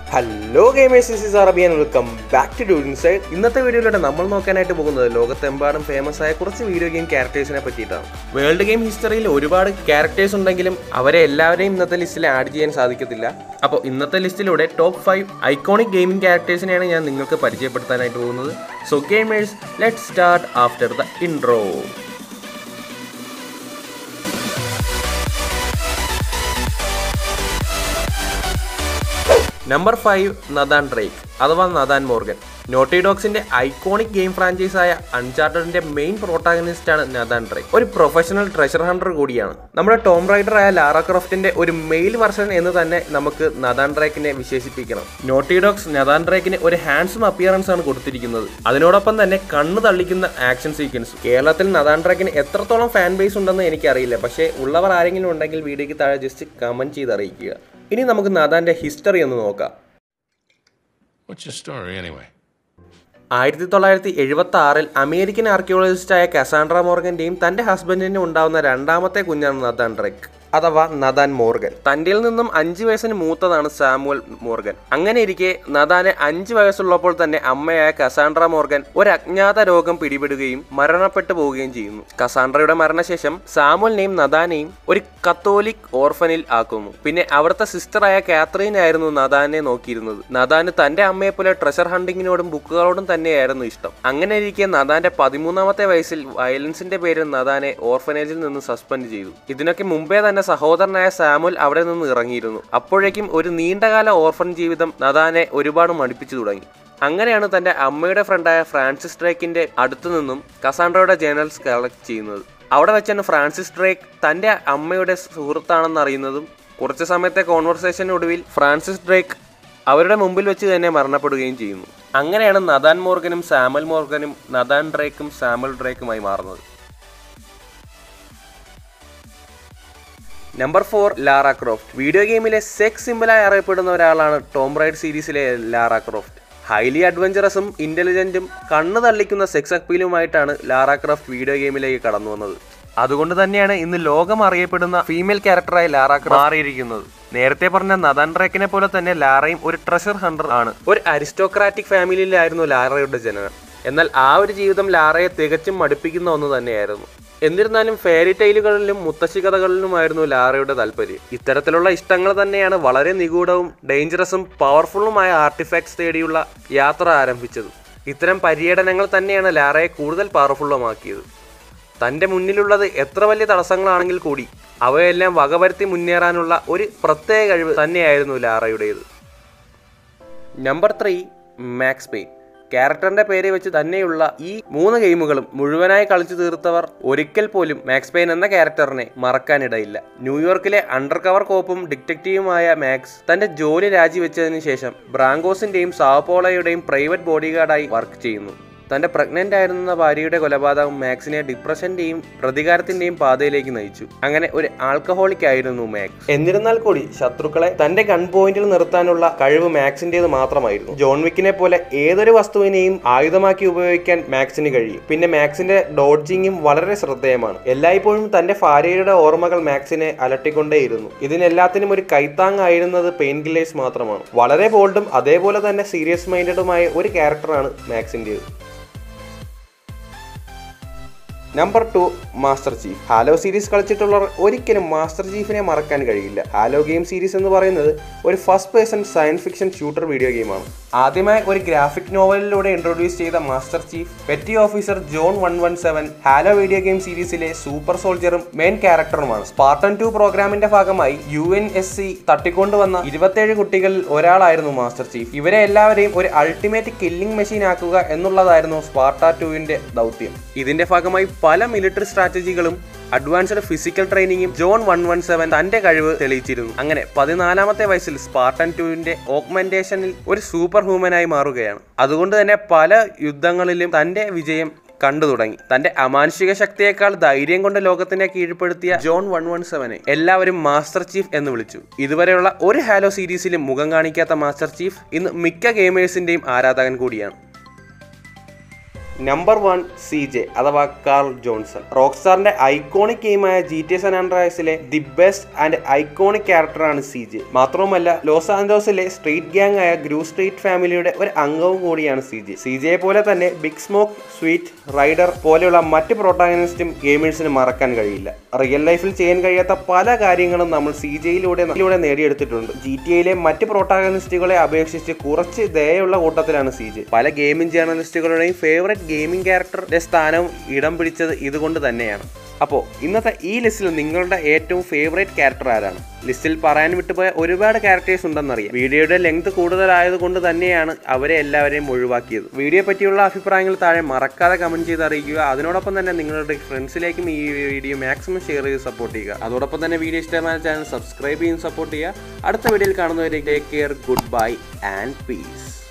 Hello gamers this is Arabian welcome back to do inside ഇന്നത്തെ വീഡിയോയിലൂടെ നമ്മൾ നോക്കാനായിട്ട് പോകുന്നത് ലോകത്തെമ്പാടും ഫേമസ് ആയ കുറച്ച് വീഡിയോ ഗെയിം ക്യാരക്ടേഴ്സിനെ പറ്റിയിട്ടാണ് വേൾഡ് ഗെയിം ഹിസ്റ്ററിയിൽ ഒരുപാട് ക്യാരക്ടേഴ്സ് ഉണ്ടെങ്കിലും അവരെ എല്ലാവരെയും ഇന്നത്തെ ലിസ്റ്റിൽ ആഡ് ചെയ്യാൻ സാധിക്കത്തില്ല അപ്പോൾ ഇന്നത്തെ ലിസ്റ്റിലൂടെ ടോപ്പ് ഫൈവ് ഐക്കോണിക് ഗെയിമിംഗ് ക്യാരക്ടേഴ്സിനെയാണ് ഞാൻ നിങ്ങൾക്ക് പരിചയപ്പെടുത്താനായിട്ട് പോകുന്നത് so gamers let start after the intro number five Nathan Drake അഥവാ നദാൻ മോർഗൻ നോട്ടി ഡോഗ്സിന്റെ ഐക്കോണിക് ഗെയിം ഫ്രാഞ്ചൈസ് ആയ അൺചാർട്ടഡിന്റെ മെയിൻ പ്രോട്ടാഗനിസ്റ്റ് ആണ് നദാൻ ഡ്രേക്ക് ഒരു പ്രൊഫഷണൽ ട്രഷർ ഹണ്ടർ കൂടിയാണ് നമ്മുടെ ടോം റൈഡർ ആയ ലാറ ക്രോഫ്റ്റിന്റെ ഒരു മെയിൽ വെർഷൻ എന്ന് തന്നെ നമുക്ക് നദാൻ ഡ്രേക്കിനെ വിശേഷിപ്പിക്കണം നോട്ടി ഡോഗ്സ് നദാൻ ഡ്രേക്കിന് ഒരു ഹാൻഡ്സം അപ്പിയറൻസ് ആണ് കൊടുത്തിരിക്കുന്നത് അതിനോടൊപ്പം തന്നെ കണ്ണ് തള്ളിക്കുന്ന ആക്ഷൻ സീക്വൻസ് കേരളത്തിൽ നദാൻ ഡ്രേക്കിന് എത്രത്തോളം ഫാൻ ബേസ് ഉണ്ടെന്ന് എനിക്കറിയില്ല പക്ഷേ ഉള്ളവർ ആരെങ്കിലും ഉണ്ടെങ്കിൽ വീഡിയോയ്ക്ക് താഴെ ജസ്റ്റ് കമന്റ് ചെയ്ത് അറിയിക്കുക ഇനി നമുക്ക് നദാന്റെ ഹിസ്റ്ററി ഒന്ന് നോക്കാം What's your story anyway? ആയിരത്തി തൊള്ളായിരത്തി എഴുപത്തി ആറിൽ അമേരിക്കൻ ആർക്കിയോളജിസ്റ്റായ കസാൻഡ്ര മോർഗന്റെയും തന്റെ ഹസ്ബൻഡിനും ഉണ്ടാവുന്ന രണ്ടാമത്തെ കുഞ്ഞാണ് നദാൻ ഡ്രേക്ക് അഥവാ നദാൻ മോർഗൻ തന്റെ നിന്നും അഞ്ച് വയസ്സിന് മൂത്തതാണ് സാമുവൽ മോർഗൻ അങ്ങനെ ഇരിക്കെ നദാന് അഞ്ച് വയസ്സുള്ളപ്പോൾ തന്നെ അമ്മയായ കസാൻഡ്ര മോർഗൻ ഒരു അജ്ഞാത രോഗം പിടിപെടുകയും മരണപ്പെട്ടു പോവുകയും ചെയ്യുന്നു കസാൻഡ്രയുടെ മരണശേഷം സാമുവലിനെയും നദാനെയും ഒരു കത്തോലിക് ഓർഫനിൽ ആക്കുന്നു പിന്നെ അവിടുത്തെ സിസ്റ്ററായ കാത്രീൻ ആയിരുന്നു നദാനെ നോക്കിയിരുന്നത് നദാന് തന്റെ അമ്മയെ പോലെ ട്രഷർ ഹണ്ടിങ്ങിനോടും ബുക്കുകളോടും തന്നെയായിരുന്നു ഇഷ്ടം അങ്ങനെ ഇരിക്കെ നദാന്റെ പതിമൂന്നാമത്തെ വയസ്സിൽ വയലൻസിന്റെ പേരിൽ നദാനെ ഓർഫനേജിൽ നിന്ന് സസ്പെൻഡ് ചെയ്തു ഇതിനൊക്കെ മുമ്പേ തന്നെ സഹോദരനായ സാമുൽ അവിടെ നിന്ന് ഇറങ്ങിയിരുന്നു അപ്പോഴേക്കും ഒരു നീണ്ടകാല ഓർഫൻ ജീവിതം നദാനെ ഒരുപാട് മടുപ്പിച്ചു തുടങ്ങി അങ്ങനെയാണ് തന്റെ അമ്മയുടെ ഫ്രണ്ടായ ഫ്രാൻസിസ് ഡ്രേക്കിന്റെ അടുത്തു നിന്നും കസാൻഡ്രയുടെ ജേണൽസ് കളക്ട് ചെയ്യുന്നത് അവിടെ വെച്ചാണ് ഫ്രാൻസിസ് ഡ്രേക്ക് തന്റെ അമ്മയുടെ സുഹൃത്താണെന്ന് അറിയുന്നതും കുറച്ച് സമയത്തെ കോൺവെർസേഷനൊടുവിൽ ഫ്രാൻസിസ് ഡ്രേക്ക് അവരുടെ മുമ്പിൽ വെച്ച് തന്നെ മരണപ്പെടുകയും ചെയ്യുന്നു അങ്ങനെയാണ് നദാൻ മോർഗനും സാമൽ മോർഗനും നദാൻ ഡ്രേക്കും സാമൽ ഡ്രേക്കുമായി മാറുന്നത് number four Lara Croft video ഗെയിമിലെ സെക്സ് സിമ്പിളായി അറിയപ്പെടുന്ന ഒരാളാണ് ടോം റൈഡ് സീരീസിലെ ലാറ ക്രോഫ്റ്റ് ഹൈലി അഡ്വഞ്ചറസും ഇന്റലിജന്റും കണ്ണു തള്ളിക്കുന്ന സെക്സ് അപ്പീലുമായിട്ടാണ് ലാറ ക്രോഫ്റ്റ് വീഡിയോ ഗെയിമിലേക്ക് കടന്നു വന്നത് അതുകൊണ്ട് തന്നെയാണ് ഇന്ന് ലോകം അറിയപ്പെടുന്ന ഫീമെയിൽ ക്യാരക്ടറായി ലാറ ക്രോഫ്റ്റ് മാറിയിരിക്കുന്നത് നേരത്തെ പറഞ്ഞ നദാൻ റേക്കിനെ പോലെ തന്നെ ലാറയും ഒരു ട്രഷർ ഹണ്ടർ ആണ് ഒരു അരിസ്റ്റോക്രാറ്റിക് ഫാമിലിയിലായിരുന്നു ലാറയുടെ ജനനം എന്നാൽ ആ ഒരു ജീവിതം ലാറയെ തികച്ചും മടുപ്പിക്കുന്ന ഒന്ന് തന്നെയായിരുന്നു എന്നിരുന്നാലും ഫെയറി ടൈലുകളിലും മുത്തശ്ശി കഥകളിലുമായിരുന്നു ലാറയുടെ താല്പര്യം ഇത്തരത്തിലുള്ള ഇഷ്ടങ്ങൾ തന്നെയാണ് വളരെ നിഗൂഢവും ഡേഞ്ചറസും പവർഫുള്ളുമായ ആർട്ടിഫാക്ട്സ് തേടിയുള്ള യാത്ര ആരംഭിച്ചത് ഇത്തരം പര്യടനങ്ങൾ തന്നെയാണ് ലാറയെ കൂടുതൽ പവർഫുള്ളുമാക്കിയത് തൻ്റെ മുന്നിലുള്ളത് എത്ര വലിയ തടസ്സങ്ങളാണെങ്കിൽ കൂടി അവയെല്ലാം വകവരുത്തി മുന്നേറാനുള്ള ഒരു പ്രത്യേക കഴിവ് തന്നെയായിരുന്നു ലാറയുടേത് നമ്പർ ത്രീ മാക്സ് പെയിൻ ക്യാരക്ടറിന്റെ പേര് വെച്ച് തന്നെയുള്ള ഈ മൂന്ന് ഗെയിമുകളും മുഴുവനായി കളിച്ചു തീർത്തവർ ഒരിക്കൽ പോലും മാക്സ് പെയിൻ എന്ന ക്യാരക്ടറിനെ മറക്കാനിടയില്ല ന്യൂയോർക്കിലെ അണ്ടർ കവർ കോപ്പും ഡിറ്റക്റ്റീവുമായ മാക്സ് തന്റെ ജോലി രാജിവെച്ചതിന് ശേഷം ബ്രാങ്കോസിന്റെയും സാവപോളയുടെയും പ്രൈവറ്റ് ബോഡിഗാർഡായി വർക്ക് ചെയ്യുന്നു തന്റെ പ്രഗ്നന്റ് ആയിരുന്ന ഭാര്യയുടെ കൊലപാതകം മാക്സിനെ ഡിപ്രഷന്റെയും പ്രതികാരത്തിന്റെയും പാതയിലേക്ക് നയിച്ചു അങ്ങനെ ഒരു ആൽക്കഹോളിക് ആയിരുന്നു മാക്സ് എന്നിരുന്നാൽ കൂടി ശത്രുക്കളെ തന്റെ ഗൺ പോയിന്റിൽ നിർത്താനുള്ള കഴിവ് മാക്സിന്റേത് മാത്രമായിരുന്നു ജോൺ വിക്കിനെ പോലെ ഏതൊരു വസ്തുവിനെയും ആയുധമാക്കി ഉപയോഗിക്കാൻ മാക്സിന് കഴിയും പിന്നെ മാക്സിന്റെ ഡോഡ്ജിങ്ങും വളരെ ശ്രദ്ധേയമാണ് എല്ലായ്പ്പോഴും തന്റെ ഭാര്യയുടെ ഓർമ്മകൾ മാക്സിനെ അലട്ടിക്കൊണ്ടേയിരുന്നു ഇതിനെല്ലാത്തിനും ഒരു കൈത്താങ്ങായിരുന്നത് പെയിൻ കില്ലേഴ്സ് മാത്രമാണ് വളരെ ബോൾഡും അതേപോലെ തന്നെ സീരിയസ് മൈൻഡഡുമായ ഒരു ക്യാരക്ടറാണ് മാക്സിന്റേത് number two Master Chief Halo series കളിച്ചിട്ടുള്ളവർ ഒരിക്കലും മാസ്റ്റർ ചീഫിനെ മറക്കാൻ കഴിയില്ല ഹാലോ ഗെയിം സീരീസ് എന്ന് പറയുന്നത് ഒരു first person science fiction shooter video ഗെയിമാണ് ആദ്യമായി ഒരു ഗ്രാഫിക് നോവലിലൂടെ ഇൻട്രൊഡ്യൂസ് ചെയ്ത Master Chief Petty Officer John one one seven Halo video game സീരീസിലെ സൂപ്പർ സോൾജറും മെയിൻ ക്യാരക്ടറുമാണ് സ്പാർട്ടൻ ടു പ്രോഗ്രാമിന്റെ ഭാഗമായി യു എൻ എസ് സി തട്ടിക്കൊണ്ടുവന്ന ഇരുപത്തേഴ് കുട്ടികളിൽ ഒരാളായിരുന്നു മാസ്റ്റർ ചീഫ് ഇവരെ എല്ലാവരെയും ഒരു അൾട്ടിമേറ്റ് കില്ലിംഗ് മെഷീൻ ആക്കുക എന്നുള്ളതായിരുന്നു സ്പാർട്ട ടുവിന്റെ ദൗത്യം ഇതിന്റെ ഭാഗമായി പല മിലിറ്ററി സ്ട്രാറ്റജികളും അഡ്വാൻസ്ഡ് ഫിസിക്കൽ ട്രെയിനിങ്ങും ജോൺ വൺ വൺ സെവൻ തന്റെ കഴിവ് തെളിയിച്ചിരുന്നു അങ്ങനെ പതിനാലാമത്തെ വയസ്സിൽ സ്പാർട്ടൻ ടുവിന്റെ ഓഗ്മെന്റേഷനിൽ ഒരു സൂപ്പർ ഹ്യൂമനായി മാറുകയാണ് അതുകൊണ്ട് തന്നെ പല യുദ്ധങ്ങളിലും തന്റെ വിജയം കണ്ടു തുടങ്ങി തന്റെ അമാനുഷിക ശക്തിയേക്കാൾ ധൈര്യം കൊണ്ട് ലോകത്തിനെ കീഴ്പ്പെടുത്തിയ ജോൺ വൺ വൺ സെവനെ എല്ലാവരും മാസ്റ്റർ ചീഫ് എന്ന് വിളിച്ചു ഇതുവരെയുള്ള ഒരു ഹാലോ സീരീസിലും മുഖം കാണിക്കാത്ത മാസ്റ്റർ ചീഫ് ഇന്ന് മിക്ക ഗെയിമേഴ്സിന്റെയും ആരാധകൻ കൂടിയാണ് നമ്പർ വൺ സി ജെ അഥവാ കാർൾ ജോൺസൺ റോക്സ്റ്റാറിന്റെ ഐക്കോണിക് ഗെയിമായ ജി ടി എസ് ആൻഡ്രയസിലെ ദി ബെസ്റ്റ് ആൻഡ് ഐക്കോണിക് ക്യാരക്ടറാണ് സി ജെ മാത്രവുമല്ല ലോസ് ആൻഡോസിലെ സ്ട്രീറ്റ് ഗ്യാങ് ആയ ഗ്രൂ സ്ട്രീറ്റ് ഫാമിലിയുടെ ഒരു അംഗവും കൂടിയാണ് സി ജെ സി ജെയെ പോലെ തന്നെ ബിഗ് സ്മോക്ക് സ്വീറ്റ് റൈഡർ പോലെയുള്ള മറ്റ് പ്രോട്ടാഗനിസ്റ്റും ഗെയിമേഴ്സിന് മറക്കാൻ കഴിയില്ല റിയൽ ലൈഫിൽ ചെയ്യാൻ കഴിയാത്ത പല കാര്യങ്ങളും നമ്മൾ സി ജെയിലൂടെ ഇതിലൂടെ നേടിയെടുത്തിട്ടുണ്ട് ജി ടി എയിലെ മറ്റ് പ്രോട്ടാഗനിസ്റ്റുകളെ അപേക്ഷിച്ച് കുറച്ച് ദയുള്ള കൂട്ടത്തിലാണ് സി ജെ പല ഗെയിമിംഗ് ജേർണലിസ്റ്റുകളുടെയും ഫേവറേറ്റ് ഗെയിമിംഗ് ക്യാരക്ടറുടെ സ്ഥാനം ഇടം പിടിച്ചത് ഇതുകൊണ്ട് തന്നെയാണ് അപ്പോൾ ഇന്നത്തെ ഈ ലിസ്റ്റിൽ നിങ്ങളുടെ ഏറ്റവും ഫേവറേറ്റ് ക്യാരക്ടർ ആരാണ് ലിസ്റ്റിൽ പറയാൻ വിട്ടുപോയ ഒരുപാട് ക്യാരക്ടേഴ്സ് ഉണ്ടെന്നറിയാം വീഡിയോയുടെ ലെങ്ത് കൂടുതലായതുകൊണ്ട് തന്നെയാണ് അവരെ എല്ലാവരെയും ഒഴിവാക്കിയത് വീഡിയോ പറ്റിയുള്ള അഭിപ്രായങ്ങൾ താഴെ മറക്കാതെ കമൻറ്റ് ചെയ്ത് അറിയിക്കുക അതിനോടൊപ്പം തന്നെ നിങ്ങളുടെ ഫ്രണ്ട്സിലേക്കും ഈ വീഡിയോ മാക്സിമം ഷെയർ ചെയ്ത് സപ്പോർട്ട് ചെയ്യുക അതോടൊപ്പം തന്നെ വീഡിയോ ഇഷ്ടമായ ചാനൽ സബ്സ്ക്രൈബ് ചെയ്യും സപ്പോർട്ട് ചെയ്യുക അടുത്ത വീഡിയോയിൽ കാണുന്നവരെ take care good bye and piece